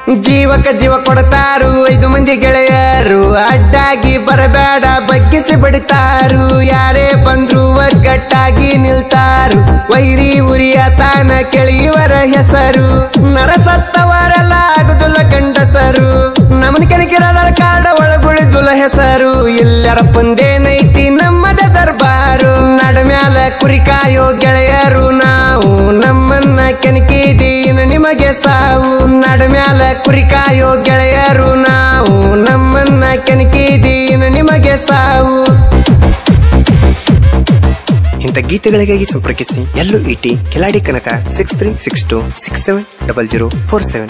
ಜೀವಕ ಜೀವ ಕೊಡ್ತಾರು ಐದು ಮಂದಿ ಗೆಳೆಯರು ಅಡ್ಡಾಗಿ ಬರಬೇಡ ಬಗ್ಗಿಸಿ ಬಡಿತಾರು ಯಾರೇ ಬಂದ್ರು ಒಗ್ಗಟ್ಟಾಗಿ ನಿಲ್ತಾರು ವೈರಿ ಉರಿಯ ತಾನ ಕೆಳೆಯುವರ ಹೆಸರು ನರಸತ್ತವರೆಲ್ಲ ಆಗುದಿಲ್ಲ ಗಂಡಸರು ನಮನ ಕೆನಕಿರದ ಕಾಡ ಒಳಗುಳಿದುಲ ಹೆಸರು ಎಲ್ಲರ ಪಂದೇನೈತಿ ನಮ್ಮದ ದರ್ಬಾರು ನಡಮ್ಯಾಲ ಕುರಿ ಕಾಯೋ ಗೆಳೆಯರು ನಾವು ನಮ್ಮನ್ನ ಕೆಣಕಿದೀನ ನಿಮಗೆ ಸಾವು ನಡಮ್ಯಾಲ ಕುರಿ ಕಾಯೋ ಗೆಳೆಯರು ನಾವು ನಮ್ಮನ್ನ ಕೆಣಕಿದೀನ ನಿಮಗೆ ಸಾವು ಇಂಥ ಗೀತೆಗಳಿಗಾಗಿ ಸಂಪರ್ಕಿಸಿ ಎಲ್ಲು ಇಟಿ ಕಿಲಾಡಿ ಕನಕ six three six two six seven double zero four seven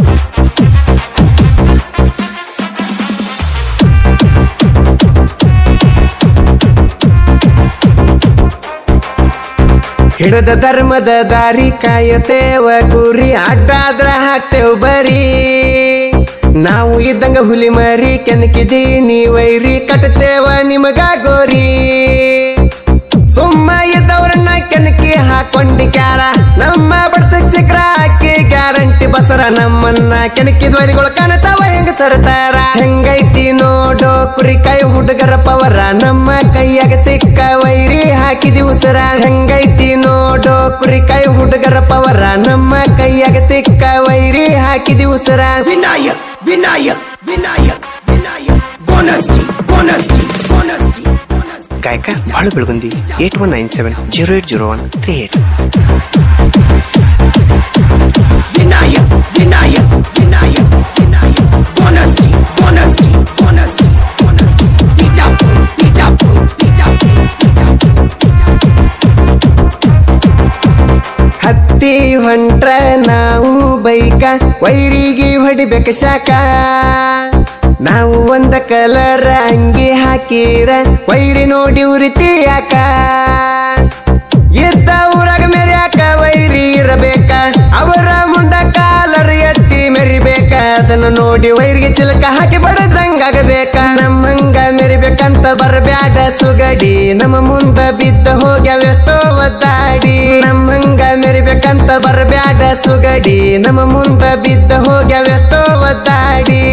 ಹಿಡದ ಧರ್ಮದ ದಾರಿ ಕಾಯತೇವ ಗುರಿ ಅಡ್ಡಾದ್ರ ಹಾಕ್ತೇವ್ ಬರೀ ನಾವು ಇದ್ದಂಗ ಹುಲಿ ಮರಿ ಕೆನಕಿದಿ ನೀವೈರಿ ಕಟ್ತೇವ ನಿಮಗ ಗೋರಿ ಸುಮ್ಮ ಇದ್ದವ್ರನ್ನ ಕೆನಕಿ ಹಾಕೊಂಡಿ ಕ್ಯಾರ ನಮ್ಮ ಬಡ್ತ ಸಿಕ್ರ ಹಾಕಿ ಗ್ಯಾರಂಟಿ ಬಸರ ನಮ್ಮನ್ನ ಕೆಣಕಿದ್ವರಿಗಳು ಕಾಣತಾವ ಹೆಂಗ ಸರ್ತಾರ ಹೆಂಗೈತಿ ನೋಡೋ ಕುರಿ ಕೈ ಹುಡುಗರ ಪವರ ನಮ್ಮ ಕೈಯಾಗ ಸಿಕ್ಕ ವೈರಿ ಹಾಕಿದಿ ಉಸರ ಹೆಂಗೈತಿ ನೋಡೋ ಕುರಿ ಕೈ ಹುಡುಗರ ಪವರ ನಮ್ಮ ಕೈಯಾಗ ಸಿಕ್ಕ ವೈರಿ ಹಾಕಿದಿ ಉಸರ ವಿನಾಯಕ್ ವಿನಾಯಕ್ ವಿನಾಯಕ್ ವಿನಾಯಕ್ ಬೋನಸ್ಕಿ ಬೋನಸ್ಕಿ ಬೋನಸ್ಕಿ ಗಾಯಕ Balu Belagundi eight one nine seven zero eight zero one three eight Vinayak Vinayak Vinayak Vinayak ಬೋನಸ್ಕಿ ಬೋನಸ್ಕಿ ಬೋನಸ್ಕಿ ಬೋನಸ್ಕಿ ಬಿಜಾಪುರ್ ಬಿಜಾಪುರ್ ಬಿಜಾಪುರ್ ಹತ್ತಿ ಹೊಂಟ್ರ ನಾವು ಬೈಕ ವೈರಿಗೆ ಹೊಡಿಬೇಕ ಶಾಕ ನಾವು ಒಂದ ಕಲರ್ ಅಂಗಿ ಹಾಕಿರ ವೈರಿ ನೋಡಿ ಉರಿತಿ ಯಾಕ ಎದ್ದ ಊರಾಗ ಮೆರ್ಯಾಕ ವೈರಿ ಇರಬೇಕ ಅವರ ಮುಂದ ಕಾಲರ್ ಎತ್ತಿ ಮೆರಿಬೇಕ ಅದನ್ನ ನೋಡಿ ವೈರಿಗೆ ಚಿಲಕ ಹಾಕಿ ಬಡದಂಗಾಗಬೇಕ ನಮ್ಮಂಗ ಮೆರಿಬೇಕಂತ ಬರಬ್ಯಾಡ ಸುಗಡಿ ನಮ್ಮ ಮುಂದ ಬಿದ್ದ ಹೋಗ್ಯಾವೆಷ್ಟೋ ಒದ್ದಾಡಿ ನಮ್ಮಂಗ ಮೆರಿಬೇಕಂತ ಬರಬ್ಯಾಡ ಸುಗಡಿ ನಮ್ಮ ಮುಂದ ಬಿದ್ದ ಹೋಗ್ಯಾವೆಷ್ಟೋ ಒದ್ದಾಡಿ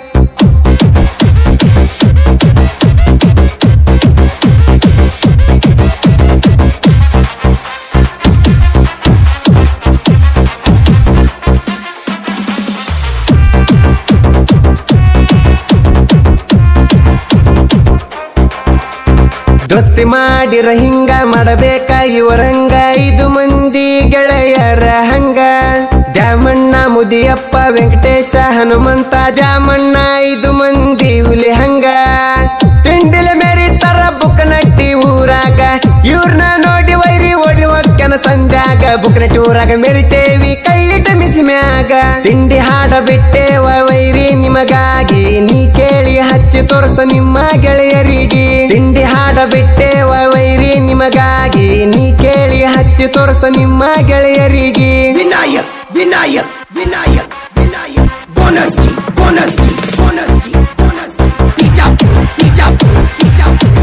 ದೋಸ್ತಿ ಮಾಡಿರ ಹಿಂಗ ಮಾಡಬೇಕ ಇವರಂಗ ಐದು ಮಂದಿ ಗೆಳೆಯರ ಹಂಗ ದ್ಯಾಮಣ್ಣ ಮುದಿಯಪ್ಪ ವೆಂಕಟೇಶ ಹನುಮಂತ ದ್ಯಾಮಣ್ಣ ಐದು ಮಂದಿ ಹುಲಿ ಹಂಗ ತಿಂಡಿಲ ಮೆರಿತಾರ ಬುಕ್ಕನಟ್ಟಿ ಊರಾಗ ಇವ್ರನ್ನ ನೋಡಿ ವೈರಿ ಓಡಿ ಹೊಕ್ಕನ ಸಂಧ್ಯಾಗ ಬುಕ್ಕನಟ್ಟಿ ಊರಾಗ ಮೆರಿತೇವಿ ಕೈ ಇಟ್ಟ ಮಿಸಿ ಮ್ಯಾಗ ತಿಂಡಿ ಹಾಡ ಬಿಟ್ಟೇವ ವೈರಿ ನಿಮಗಾಗಿ ನೀ ಕೇಳಿ ಹಚ್ಚಿ ತೋರ್ಸ ನಿಮ್ಮ ಗೆಳೆಯರಿಗೆ ತಿಂಡಿ ಹಾಡ ಬಿಟ್ಟೇವ ವೈರಿ ನಿಮಗಾಗಿ ನೀ ಕೇಳಿ ಹಚ್ಚಿ ತೋರ್ಸ ನಿಮ್ಮ ಗೆಳೆಯರಿಗೆ ವಿನಾಯಕ್ ವಿನಾಯಕ್ ವಿನಾಯಕ್ ವಿನಾಯಕ್ ಬೋನಸ್ಕಿ ಬೋನಸ್ಕಿ ಬೋನಸ್ಕಿ ಬೋನಸ್ಕಿ ಬಿಜಾಪುರ್ ಬಿಜಾಪುರ್ ಬಿಜಾಪುರ್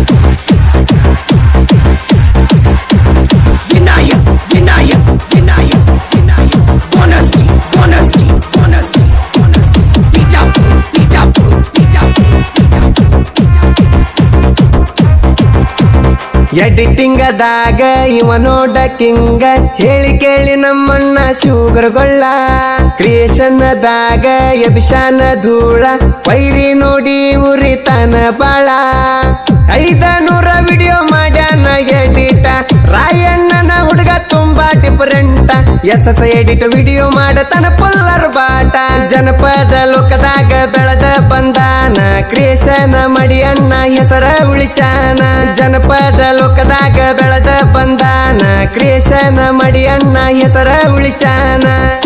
ವಿನಾಯಕ್ ವಿನಾಯಕ್ ವಿನಾಯಕ್ ವಿನಾಯಕ್ ಬೋನಸ್ಕಿ ಬೋನಸ್ಕಿ ಬೋನಸ್ಕಿ ಬೋನಸ್ಕಿ ಬಿಜಾಪುರ್ ಬಿಜಾಪುರ್ ಬಿಜಾಪುರ್ ಎಡಿಟಿಂಗದಾಗ ಇವ ನೋಡ ಕಿಂಗ ಹೇಳಿ ಕೇಳಿ ನಮ್ಮಣ್ಣ ಶುಗರ್ಗೊಳ್ಳ ಕ್ರಿಯೇಷನ್ದಾಗ ಎಬಿಶಾನ ಧೂಳ ವೈರಿ ನೋಡಿ ಉರಿತಾನ ಬಾಳ ಐದ ನೂರ ವಿಡಿಯೋ ಮಾಡ್ಯಾನ ಎಡಿಟ ರಾಯಣ್ಣನ ಹುಡುಗ ತುಂಬಾ different S S edit video ಮಾಡತನ ಪುಲ್ಲರ್ ಬಾಟ ಜನಪದ ಲೋಕದಾಗ ಬೆಳೆದ ಬಂದಾನ ಕ್ರಿಯೇಷನ್ ಮಾಡಿ ಅಣ್ಣ ಹೆಸರ ಉಳಿಸಾನ ಜನಪದ ಲೋಕದಾಗ ಬೆಳೆದ ಬಂದಾನ ಕ್ರಿಯೇಷನ್ ಮಾಡಿ ಅಣ್ಣ ಹೆಸರ ಉಳಿಸಾನ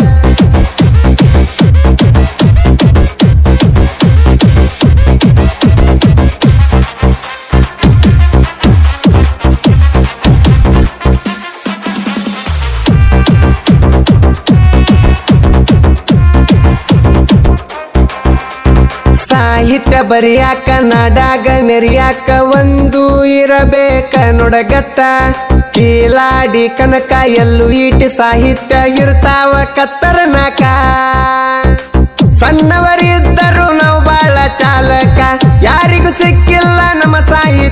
ಸಾಹಿತ್ಯ ಬರಿಯಾಕ ನಾಡಾಗ ಮೆರಿಯಾಕ ಒಂದು ಇರಬೇಕ ನುಡಗತ್ತ ಕೀಲಾಡಿ ಕನಕ ಎಲ್ಲೂ ಈಟಿ ಸಾಹಿತ್ಯ ಇರ್ತಾವ ಕತ್ತರನಾಕ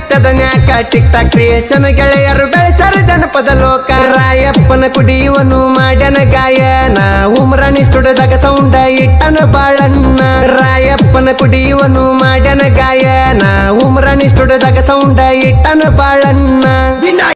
ಸಿಗ್ತದ ನ್ಯಾಕ ಟಿಕ್ ಟಾಕ್ ಕ್ರಿಯೇಷನ್ ಗೆಳೆಯರು ಬೆಳೆಸರ ಜನಪದ ಲೋಕ ರಾಯಪ್ಪನ ಕುಡಿಯುವನು ಮಾಡ್ಯನ ಗಾಯನ ಉಮ್ರಾಣಿ ಸ್ಟುಡಿಯೋದಾಗ ಸೌಂಡ ಇಟ್ಟನ ಬಾಳಣ್ಣ ರಾಯಪ್ಪನ ಕುಡಿಯುವನು ಮಾಡ್ಯನ ಗಾಯನ ಉಮ್ರಾಣಿ ಸ್ಟುಡಿಯೋದಾಗ ಸೌಂಡ ಇಟ್ಟನ ಬಾಳಣ್ಣ ವಿನಾಯಕ್